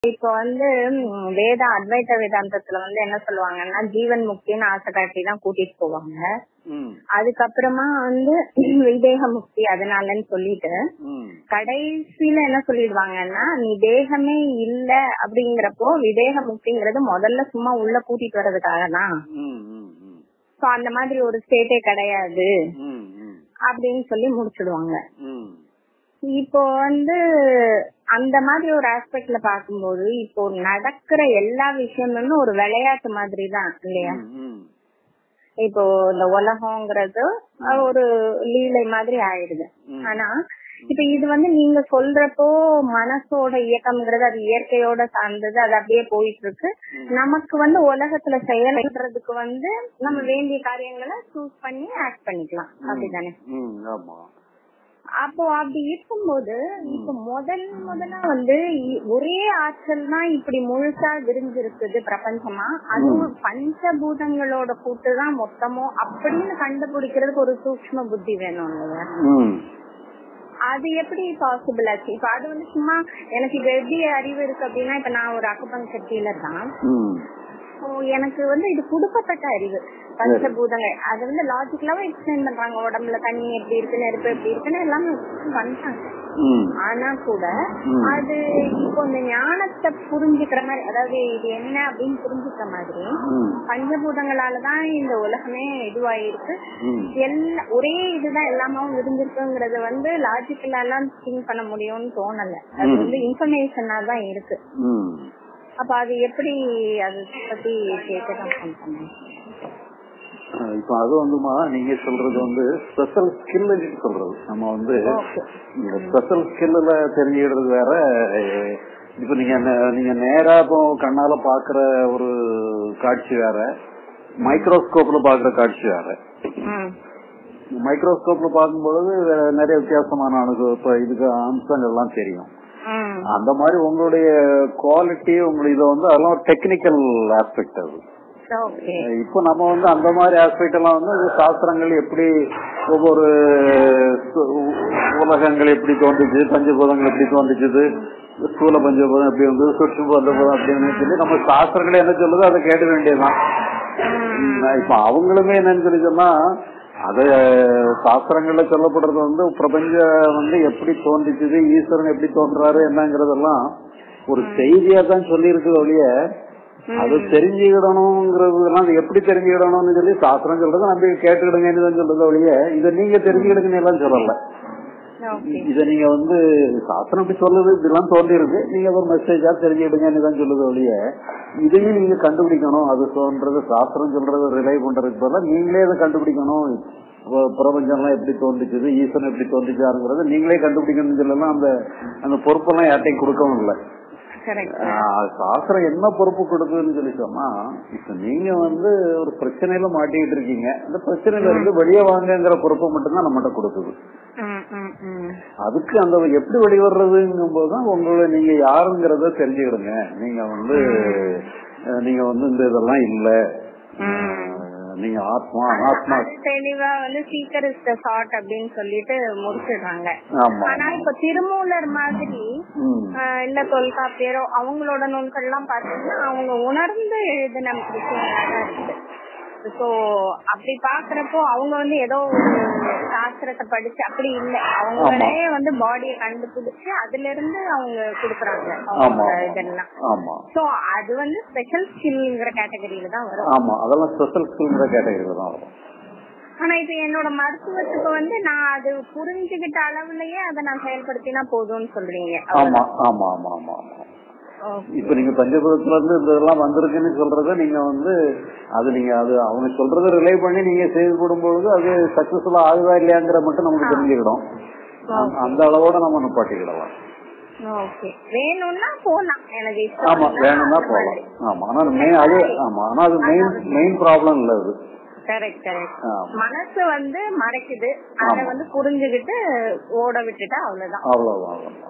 இப்போ வந்து ம், வேத அத்வைத வேதாந்தத்துல வந்து என்ன சொல்லுவாங்கன்னா ஜீவன் முக்தின்னு ஆசை காட்டி தான் கூட்டிட்டு போவாங்க ம் அதுக்கப்புறமா வந்து விதேக முக்தி அதனாலன்னு சொல்லிட்டு ம் கடைசியில என்ன சொல்லிடுவாங்கன்னா நீ தேகமே இல்ல அப்படிங்கிறப்போ விதேக முக்திங்கிறது முதல்ல சும்மா உள்ள கூட்டிட்டு வர்றதுக்காக தான் ம் ம் ம் சோ அந்த மாதிரி ஒரு ஸ்டேட்டே கிடையாது ம் ம் அப்படின்னு சொல்லி முடிச்சிடுவாங்க ம் இப்போ வந்து அந்த மாதிரி ஒரு ஆஸ்பெக்ட்ல பாக்கும்போது இப்போ நடக்கிற எல்லா விஷயமுமே ஒரு விளையாட்டு மாதிரி தான் இல்லையா ம் இப்போ இந்த உலகங்கிறது ஒரு லீலை மாதிரி ஆயிடுது ம். ஆனா இப்ப இது வந்து நீங்க சொல்றப்போ மனசோட இயக்கம்ங்கிறது அது இயற்கையோட சார்ந்தது அது அப்படியே போயிட்டு இருக்கு நமக்கு வந்து உலகத்துல செயல்படுறதுக்கு வந்து நம்ம வேண்டிய காரியங்களை சூஸ் பண்ணி ஆக்ட் பண்ணிக்கலாம் அப்படிதானே ம் ஆமா அப்போ அப்படி இருக்கும்போது இப்ப முதல் முதல்ல வந்து இ- ஒரே ஆற்றல் தான் இப்படி முழுசா விரிஞ்சிருக்குது பிரபஞ்சமா அதுவும் பஞ்சபூதங்களோட கூட்டு தான் மொத்தமோ அப்படின்னு கண்டுபிடிக்கிறதுக்கு ஒரு சூக்ஷ்ம புத்தி வேணும் இல்லையா ம் அது எப்படி பாசிபிள் ஆச்சு இப்ப அது வந்து சும்மா எனக்கு இப்ப எப்படி அறிவு இருக்கு அப்படின்னா இப்ப நான் ஒரு அக்குபங்கர் டீலர் தான் ம் So, எனக்கு வந்து இது கொடுக்கப்பட்ட அறிவு பஞ்சபூதங்கள் அது வந்து லாஜிக்கலாவே எக்ஸ்பிளைன் பண்றாங்க உடம்புல தண்ணி எப்படி இருக்கு நெருப்பு எப்படி இருக்குன்னு எல்லாமே பண்றாங்க ம் ஆனா கூட ம். அது இப்போ இந்த ஞானத்தை புரிஞ்சுக்கிற மாதிரி அதாவது இது என்ன அப்படின்னு புரிஞ்சுக்கிற மாதிரி ம் பஞ்சபூதங்களாலதான் இந்த உலகமே இதுவாயிருக்கு ம் எல்லா ஒரே இதுதான் எல்லாமும் இருந்திருக்குங்கிறது வந்து லாஜிக்கலா எல்லாம் திங்க் பண்ண முடியும்னு தோணல அது ம். வந்து இன்ஃபர்மேஷனா தான் இருக்கு ம் அப்ப அது எப்படி அது பத்தி கேட்கதான் phone பண்ணேன் அஹ் இப்ப அது வந்துமா நீங்க சொல்றது வந்து ஸ்பெஷல் ஸ்கில் சொல்றது நம்ம வந்து Okay. இந்த ஸ்பெஷல் ஸ்கில்ல தெரிஞ்சுக்கிறது வேற அஹ் இப்ப நீங்க நே- நீங்க நேரா இப்போ கண்ணால பாக்குற ஒரு காட்சி வேற மைக்ரோஸ்கோப்ல பாக்குற காட்சி வேற ம் மைக்ரோஸ்கோப்ல பார்க்கும்பொழுது வேற நிறைய வித்தியாசமான அணுகு இப்ப இதுக்கு அம்சங்கள்லாம் தெரியும் ம் அந்த மாதிரி உங்களுடைய குவாலிட்டி உங்களுடைய இதை வந்து அதெல்லாம் ஒரு டெக்னிக்கல் ஆஸ்பெக்ட் அது ஓகே இப்போ நம்ம வந்து அந்த மாதிரி ஆஸ்பெக்ட் எல்லாம் வந்து இது சாஸ்திரங்கள் எப்படி ஒவ்வொரு சு- உலகங்கள் எப்படி தோன்றுச்சு பஞ்சபூதங்கள் எப்படி தோன்றுச்சுது ஸ்தூல பஞ்சபூதம் எப்படி வந்து சுற்று பஞ்சபூதம் அப்படின்னு சொல்லி நம்ம சாஸ்திரங்கள் என்ன சொல்லுதோ அதை கேட்க வேண்டியதுதான் உம், இப்ப அவங்களுமே என்னன்னு சொல்லி சொன்னா அது சாஸ்திரங்கள்ல சொல்லப்படுறது வந்து பிரபஞ்சம் வந்து எப்படி தோன்றிச்சுது ஈஸ்வரன் எப்படி தோன்றாரு என்னங்கறதெல்லாம் ஒரு செய்தியா தான் சொல்லி இருக்குது ஒழிய அது தெரிஞ்சுக்கிடணுங்கிறதுலாம் அது எப்படி தெரிஞ்சுக்கிடணும்னு சொல்லி சாஸ்திரம் சொல்றது நம்ம கேட்டுக்கிடுங்கன்னு தான் சொல்றது ஒழிய இதை நீங்க தெரிஞ்சுக்கிடுங்கன்னு எல்லாம் சொல்லல ஓகே இத நீங்க வந்து சாஸ்திரம் இப்படி சொல்லுது இதெல்லாம் தோன்றி இருக்கு நீங்க ஒரு மெசேஜா தெரிஞ்சுக்கிடுங்கன்னு தான் சொல்லுது ஒழிய இதையும் நீங்க கண்டுபிடிக்கணும் அது சொல்றது சாஸ்திரம் சொல்றது ரிலை பண்றதுக்கு பதிலா நீங்களே அதை கண்டுபிடிக்கணும் இப்ப பிரபஞ்சம்லாம் எப்படி தோன்றுச்சுது ஈஸ்வரன் எப்படி தோன்றுச்சாருங்கிறத நீங்களே கண்டுபிடிக்கணும்னு சொல்லலாம் அந்த அந்த பொறுப்பெல்லாம் யார்ட்டையும் கொடுக்கவும் இல்லை கரெக்ட் ஆஹ் சாஸ்திரம் என்ன பொறுப்பு கொடுக்குதுன்னு சொல்லி சொன்னா இப்ப நீங்க வந்து ஒரு பிரச்சனையில மாட்டிக்கிட்டு இருக்கீங்க அந்த பிரச்சனையில இருந்து வெளியே வாங்கங்கிற பொறுப்பை மட்டும்தான் நம்மகிட்ட கொடுக்குது ம் ம் ம் அதுக்கு அந்த எப்படி வெளிவர்றதுங்கும் போதுதான் உங்களை நீங்க யாருங்கிறத தெரிஞ்சுக்கிடுங்க நீங்க வந்து அஹ், நீங்க வந்து இந்த இதெல்லாம் இல்ல ம் அஹ், நீங்க ஆத்மா ஆத்மா அது தெளிவா வந்து சீக்கர் இஸ் த சாட் அப்படின்னு சொல்லிட்டு முடிச்சிடுறாங்க ஆமா ஆனா இப்ப திருமூலர் மாதிரி ம் ஆஹ் இல்ல தொல்காப்பியரோ அவங்களோட நூல்கள் எல்லாம் பாத்தீங்கன்னா அவங்க உணர்ந்து எழுதின விஷயங்களா தான் இருக்கு சோ அப்படி பாக்குறப்போ அவங்க வந்து ஏதோ ஒரு சாஸ்திரத்தை படிச்சு அப்படி இல்ல அவங்களே வந்து பாடியை கண்டுபிடிச்சு அதுல இருந்து அவங்க குடுக்குறாங்க ஆமா அவங்க இதெல்லாம் ஆமா சோ அது வந்து ஸ்பெஷல் ஸ்கில்ங்கிற கேட்டகரியில தான் வரும் ஆமா அதெல்லாம் ஸ்பெஷல் ஸ்கில்ங்கிற கேட்டகரியில தான் வரும் ஆனா இப்ப என்னோட மருத்துவத்துக்கு வந்து நான் அது புரிஞ்சுகிட்ட அளவுலயே அதை நான் செயல்படுத்தினா போதும்னு சொல்றீங்க ஆமா ஆமா ஆமா ஆமா ஆமா Okay. இப்ப நீங்க பஞ்சபுரத்துல இருந்து இந்த இதெல்லாம் வந்திருக்குன்னு சொல்றத நீங்க வந்து அது நீங்க அது அவங்க சொல்றத ரிலே பண்ணி நீங்க செயல்படும் பொழுது அது சக்சஸ்ஃபுல்லா ஆகுதா இல்லையாங்கிற மட்டும் நமக்கு தெரிஞ்சுக்கிடும் அந்த- அந்த அளவோட நம்ம நிப்பாட்டிக்கிடலாம் ஓகே வேணும்னா போலாம் எனக்கு ஆமா இஷ்டம் வேணும்னா போகலாம் ஆமா ஆனா மெயின் அது ஆமா ஆனா அது மெயின் மெயின் ப்ராப்ளம் இல்ல அது கரெக்ட் கரெக்ட் ஆமா. மனசு வந்து மறைக்குது அத ஆமா. வந்து புரிஞ்சுகிட்டு ஓட விட்டுட்டா அவ்வளவுதான் அவ்வளவுதான் அவ்வளவுதான்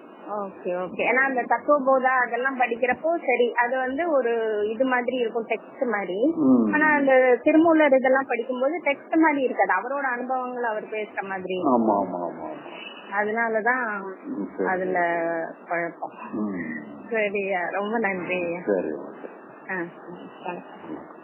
ஓகே ஓகே ஏன்னா அந்த தத்துவ போதா அதெல்லாம் படிக்கிறப்போ சரி அது வந்து ஒரு இது மாதிரி இருக்கும் டெக்ஸ்ட் மாதிரி ம். ஆனா அந்த திருமூலர் இதெல்லாம் படிக்கும்போது டெக்ஸ்ட் மாதிரி இருக்காது அவரோட அனுபவங்கள் அவர் பேசுற மாதிரி ஆமா ஆமா ஆமா ஆமா அதனாலதான் ம், சரி. அதுல குழப்பம் ம். சரியா ரொம்ப நன்றி சரி ஆ வணக்கம்